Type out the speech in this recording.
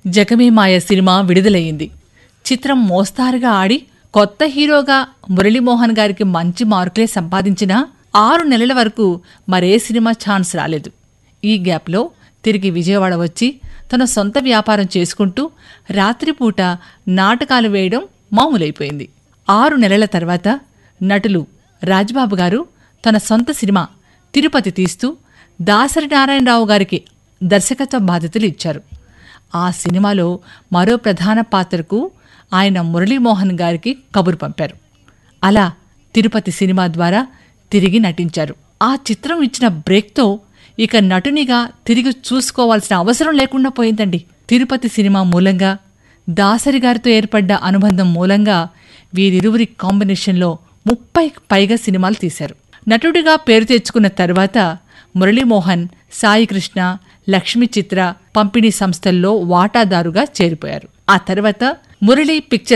జగమే మాయ సినిమా విడుదలయ్యింది చిత్రం మోస్తారుగా ఆడి కొత్త హీరోగా మురళీమోహన్ గారికి మంచి మార్కులే సంపాదించినా ఆరు నెలల వరకు మరే సినిమా ఛాన్స్ రాలేదు ఈ గ్యాప్లో తిరిగి విజయవాడ వచ్చి తన సొంత వ్యాపారం చేసుకుంటూ రాత్రిపూట నాటకాలు వేయడం మామూలైపోయింది ఆరు నెలల తర్వాత నటులు రాజ్బాబు గారు తన సొంత సినిమా తిరుపతి తీస్తూ దాసరి నారాయణరావు గారికి దర్శకత్వ బాధ్యతలు ఇచ్చారు ఆ సినిమాలో మరో ప్రధాన పాత్రకు ఆయన మురళీమోహన్ గారికి కబురు పంపారు అలా తిరుపతి సినిమా ద్వారా తిరిగి నటించారు ఆ చిత్రం ఇచ్చిన బ్రేక్తో ఇక నటునిగా తిరిగి చూసుకోవాల్సిన అవసరం లేకుండా పోయిందండి తిరుపతి సినిమా మూలంగా దాసరి గారితో ఏర్పడ్డ అనుబంధం మూలంగా వీరిరువురి కాంబినేషన్లో ముప్పై పైగా సినిమాలు తీశారు నటుడిగా పేరు తెచ్చుకున్న తర్వాత మురళీమోహన్ సాయికృష్ణ లక్ష్మీ చిత్ర పంపిణీ సంస్థల్లో వాటాదారుగా చేరిపోయారు ఆ తర్వాత మురళీ పిక్చర్